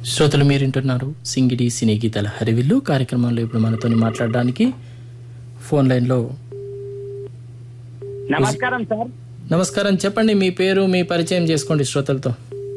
శ్రోతలు మీరింటున్నారు సింగిడి సినీ గీతాల హరివిల్లు కార్యక్రమంలో ఇప్పుడు మనతో మాట్లాడడానికి ఫోన్ లైన్లో నమస్కారం సార్ నమస్కారం చెప్పండి మీ పేరు మీ పరిచయం చేసుకోండి శ్రోతలతో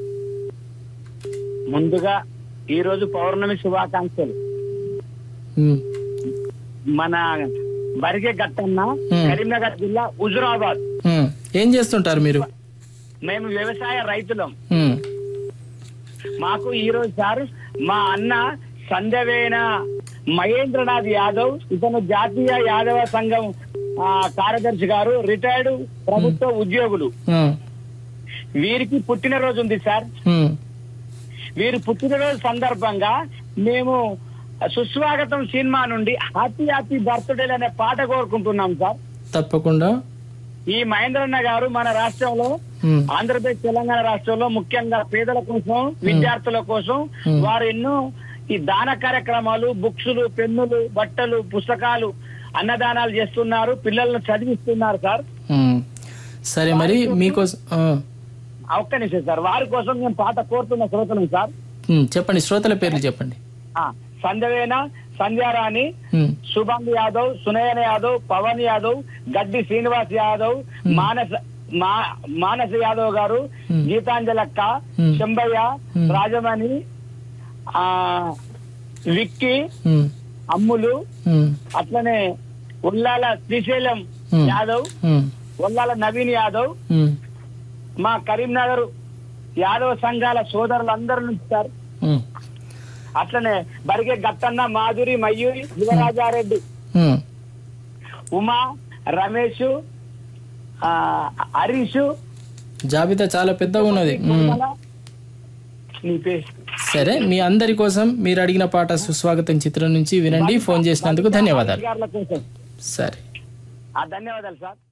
ముందుగా ఈ రోజు పౌర్ణమి శుభాకాంక్షలు ఉమ్, మన బరిగే గట్టన్న Hmm. కరీంనగర్ జిల్లా హుజురాబాద్ ఉమ్, ఏం చేస్తుంటారు మీరు మేము వ్యవసాయ రైతులం ఉమ్, మాకు ఈ రోజు సార్ మా అన్న సంధ్యవేన మహేంద్రనాథ్ యాదవ్ ఇతను జాతీయ యాదవ సంఘం ఆ, కార్యదర్శి గారు రిటైర్డ్ ప్రభుత్వ ఉద్యోగులు ఉమ్, వీరికి పుట్టినరోజు ఉంది సార్ ఉమ్, వీరి పుట్టినరోజు సందర్భంగా మేము సుస్వాగతం సినిమా నుండి హ్యాపీ హ్యాపీ బర్త్డే అనే పాట కోరుకుంటున్నాం సార్ తప్పకుండా ఈ మహేంద్రన్న గారు మన రాష్ట్రంలో ఉమ్, ఆంధ్రప్రదేశ్ తెలంగాణ రాష్ట్రంలో ముఖ్యంగా పేదల కోసం విద్యార్థుల కోసం Hmm. వారు ఎన్నో ఈ దాన కార్యక్రమాలు బుక్స్లు పెన్నులు బట్టలు పుస్తకాలు అన్నదానాలు చేస్తున్నారు పిల్లలను చదివిస్తున్నారు సార్ ఉమ్. సరే మరి మీకోసం ఆ, ఆ ఒక్క నిమిషం సార్ వారి కోసం మేము పాట కోరుతున్న శ్రోతలం సార్ ఉమ్, చెప్పండి శ్రోతల పేర్లు చెప్పండి ఆ, సంధ్యవేన సంధ్యారాణి ఉమ్, శుభం యాదవ్ సునయన యాదవ్ పవన్ యాదవ్ గడ్డి శ్రీనివాస్ యాదవ్ మానస మా- మానస యాదవ్ గారు Hmm. గీతాంజలక్క Hmm. Shambhaiah Hmm. Rajamani ఆ విక్కీ ఉమ్, అమ్ములు ఉమ్, అట్లనే ఉల్లాల శ్రీశైలం Hmm. యాదవ్ ఉమ్, ఉల్లాల నవీన్ యాదవ్ ఉమ్, మా కరీంనగర్ యాదవ సంఘాల సోదరులందరూ నుంచి సార్ ఉమ్, అట్లనే బరిగే గట్టన్న మాధురి మయూరి యువరాజారెడ్డి ఉమ్. ఉమా రమేష్ ఆ, హరీష్ జాబితా చాలా పెద్దగా ఉన్నది ఉమ్. నీ పేరు సరే మీ అందరి కోసం మీరు అడిగిన పాట సుస్వాగతం చిత్రం నుంచి వినండి ఫోన్ చేసినందుకు ధన్యవాదాలు గారుల కోసం సరే ఆ ధన్యవాదాలు సార్